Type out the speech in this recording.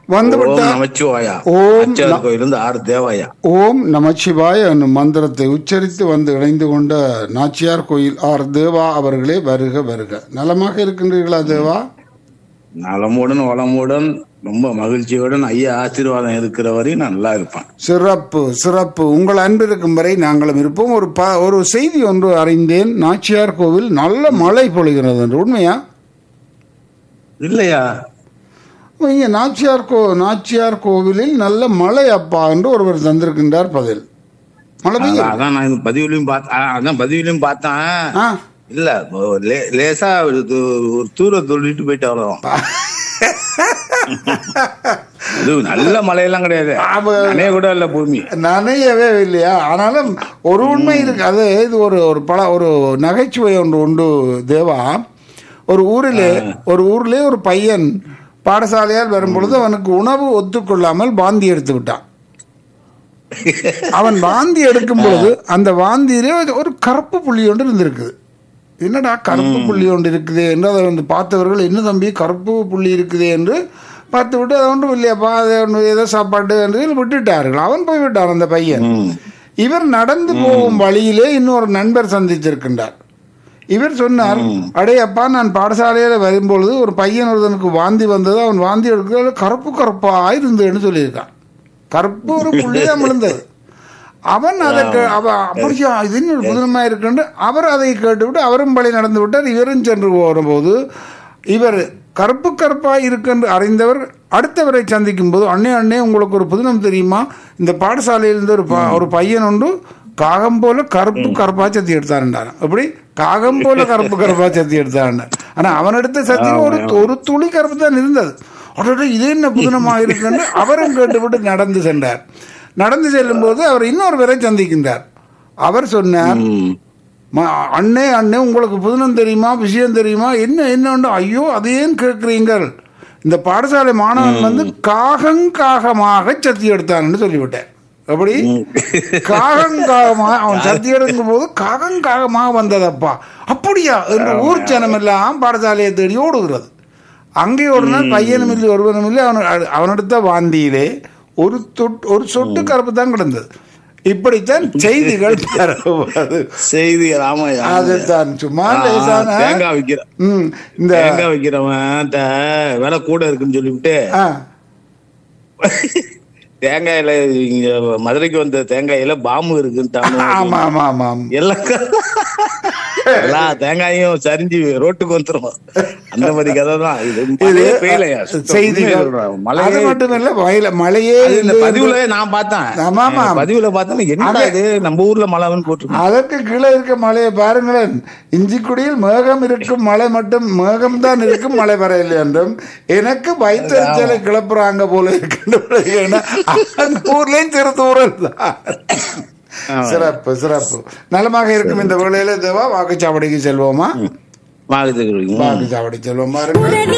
வந்து ஓம் விட்டார் நமச்சிவாயா ஓம் அச்சார் கோயிலிருந்து ஆறு தேவாயா ஓம் நமச்சிவாய என்னும் மந்திரத்தை உச்சரித்து வந்து இணைந்து கொண்ட நாச்சியார் கோயில் ஆர் தேவா அவர்களே வருக வருக நலமாக இருக்கின்றீர்களா தேவா நலமுடன் வளமுடன் ரொம்ப மகிழ்ச்சியுடன் ஐயா ஆசீர்வாதம் இருக்கிற வரையும் நான் நல்லா இருப்பேன் சிறப்பு சிறப்பு உங்கள் அன்பு இருக்கும் வரை நாங்களும் இருப்போம் ஒரு ப ஒரு செய்தி ஒன்று அறிந்தேன் நாச்சியார் கோவில் நல்ல மழை பொழிகிறது என்று உண்மையா இல்லையா இங்கே நாச்சியார் கோ நாச்சியார் கோவிலில் நல்ல மழை அப்பா என்று ஒருவர் தந்திருக்கின்றார் பதில் மழை பெய்யும் அதான் அதான் நான் இந்த பதிவுலயும் பார்த்தேன் அதான் பதிவுலயும் பார்த்தேன் ஆ இல்ல ஒரு லே- லேசா ஒரு து- ஒரு தூர சொல்லிட்டு போயிட்டு வரோம் இது நல்ல மழையெல்லாம் கிடையாது ஆமா. நனைய கூட இல்ல பூமி நனையவே இல்லையா ஆனாலும் ஒரு உண்மை இருக்கு அது இது ஒரு ஒரு பல ஒரு நகைச்சுவை ஒன்று உண்டு தேவா ஒரு ஊரிலே ஒரு ஊரிலே ஒரு பையன் பாடசாலையால் வரும்பொழுது அவனுக்கு உணவு ஒத்துக்கொள்ளாமல் வாந்தி எடுத்து விட்டான் அவன் வாந்தி எடுக்கும் பொழுது அந்த வாந்தியிலே ஒரு கருப்பு புள்ளி ஒன்று இருந்திருக்குது என்னடா கருப்பு புள்ளி ஒன்று இருக்குதே என்று அதை வந்து பார்த்தவர்கள் என்ன தம்பி கருப்பு புள்ளி இருக்குதே என்று பார்த்து விட்டு அது ஒன்றும் இல்லையாப்பா அது ஒன்று ஏதோ சாப்பாடு என்று விட்டுட்டார்கள் அவன் போய் விட்டான் அந்த பையன் ம். இவர் நடந்து போகும் வழியிலே இன்னொரு நண்பர் சந்தித்திருக்கின்றார் இவர் சொன்னார் அடே அப்பா நான் பாடசாலையில் வரும்பொழுது ஒரு பையன் ஒருத்தனுக்கு வாந்தி வந்தது அவன் வாந்தி எடுக்கிறது கருப்பு கருப்பா இருந்ததுன்னு சொல்லியிருக்கான் கருப்பு ஒரு புள்ளிதான் விழுந்தது அவன் அதை கே- அவ அப்படியா இது இன்னொரு புதுனமா இருக்குன்னு அவர் அதை கேட்டுவிட்டு அவரும் பழி நடந்து விட்டார் இவரும் சென்று வரும்போது இவர் கருப்பு கருப்பா இருக்குன்னு அறிந்தவர் அடுத்தவரை சந்திக்கும் போது அண்ணே அண்ணே உங்களுக்கு ஒரு புதினம் தெரியுமா இந்த பாடசாலையிலிருந்து ஒரு ப- ஒரு பையன் ஒன்று காகம் போல கருப்பு கருப்பா சத்தி எடுத்தாருண்டான் எப்படி காகம் போல கருப்பு கருப்பா சத்தி எடுத்தாருன்னு ஆனா அவன் எடுத்த சத்தியில் ஒரு ஒரு துளி கருப்பு தான் இருந்தது அடடே, இது என்ன புதினமா இருக்குன்னு அவரும் கேட்டுவிட்டு நடந்து சென்றார் நடந்து செல்லும்போது அவர் இன்னொருவரை சந்திக்கின்றார் அவர் சொன்னார் ம். "ம- அண்ணே அண்ணே உங்களுக்கு புதினம் தெரியுமா விஷயம் தெரியுமா என்ன என்ன ஐயோ அது ஏன் கேட்குறீங்கள் இந்த பாடசாலை மாணவன் வந்து காகங்காகமாக சத்தி எடுத்தான்னு சொல்லிவிட்டேன் எப்படி காகங்காகமாக அவன் சத்தி எடுக்கும் போது காகங்காகமாக வந்ததப்பா அப்படியா என்று ஊர் ஜனம் எல்லாம் பாடசாலையை தேடி ஓடுகிறது அங்கே ஓடுனா பையனும் இல்லை ஒருவனும் இல்லை அவன் அவனெடுத்த வாந்தியிலே ஒரு தொட் ஒரு சொட்டு கருப்பு தான் கிடந்தது இப்படித்தான் செய்திகள் பரவுவது செய்தி ராமையா அதுதான் சும்மா ஆ, லேசான தேங்காய் விக்கிற ம், இந்த தேங்காய் விக்கிறவன் த- விலை கூட இருக்குன்னு சொல்லிவிட்டு ஆ, தேங்காயில இங்க மதுரைக்கு வந்த தேங்காயில பாம்பு இருக்குன்ட்டாங்க ஆமா ஆமா ஆமா எல்லாம் எல்லா தேங்காயும் சரிஞ்சு ரோட்டுக்கு வந்துரும் அந்த மாதிரி கதை தான் இது இது மழையே பெய்யலையா சுத்தம் செய்திகள் உண்மையை சொல்றேன். அது மழையே மட்டும் இல்ல வயல மழையே அது இந்த இல்லை பதிவுல நான் பார்த்தேன் ஆமா, ஆமா. பதிவுல பார்த்தேன் என்ன இது நம்ம ஊர்ல மழைன்னு போட்டுருக்கு அதற்கு கீழே இருக்க மலையை பாருங்களேன் இஞ்சிக்குடியில் மேகம் இருக்கும் மழை மட்டும் மேகம் தான் இருக்கும் மழை வரையில்லை என்றும் எனக்கு வயிற்றுச்சலை கிளப்புறாங்க போல இருக்கின்ற அந்த ஊர்லயும் சிறு தூரல் தான் சிறப்பு சிறப்பு நலமாக இருக்கும் இந்த வேளையில தேவா வாக்குச்சாவடிக்கு செல்வோமா வாக்குது வாக்குச்சாவடி செல்வோமா இருக்கு